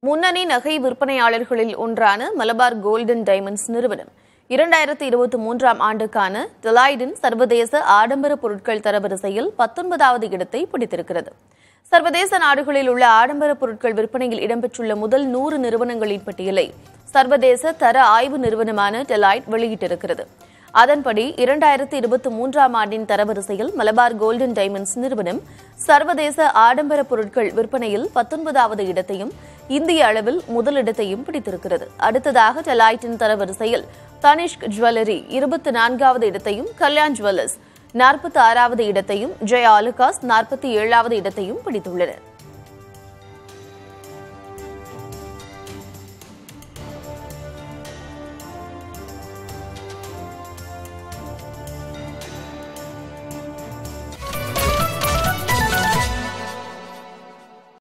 முன்னணி நகை விற்பனையாளர்களில் ஒன்றான மலபார் கோல்டன் டைமண்ட்ஸ் நிறுவனம் இரண்டாயிரத்தி இருபத்தி மூன்றாம் ஆண்டுக்கான டெலாய்டின் சர்வதேச ஆடம்பர பொருட்கள் தரவரிசையில் பத்தொன்பதாவது இடத்தை பிடித்திருக்கிறது சர்வதேச நாடுகளில் உள்ள ஆடம்பர பொருட்கள் விற்பனையில் இடம்பெற்றுள்ள முதல் நூறு நிறுவனங்களின் பட்டியலை சர்வதேச தர ஆய்வு நிறுவனமான டெலாய்ட் வெளியிட்டிருக்கிறது அதன்படி இரண்டாயிரத்தி இருபத்தி மூன்றாம் ஆண்டின் தரவரிசையில் மலபார் கோல்டன் டைமண்ட்ஸ் நிறுவனம் சர்வதேச ஆடம்பர பொருட்கள் விற்பனையில் பத்தொன்பதாவது இடத்தையும் இந்திய அளவில் முதலிடத்தையும் பிடித்திருக்கிறது அடுத்ததாக டெலாய்ட்டின் தரவரிசையில் தனிஷ்க் ஜுவல்லரி இருபத்தி நான்காவது இடத்தையும் கல்யாண் ஜுவல்லர்ஸ் நாற்பத்தி ஆறாவது இடத்தையும் ஜெய ஆலுகாஸ் நாற்பத்தி ஏழாவது இடத்தையும் பிடித்துள்ளனர்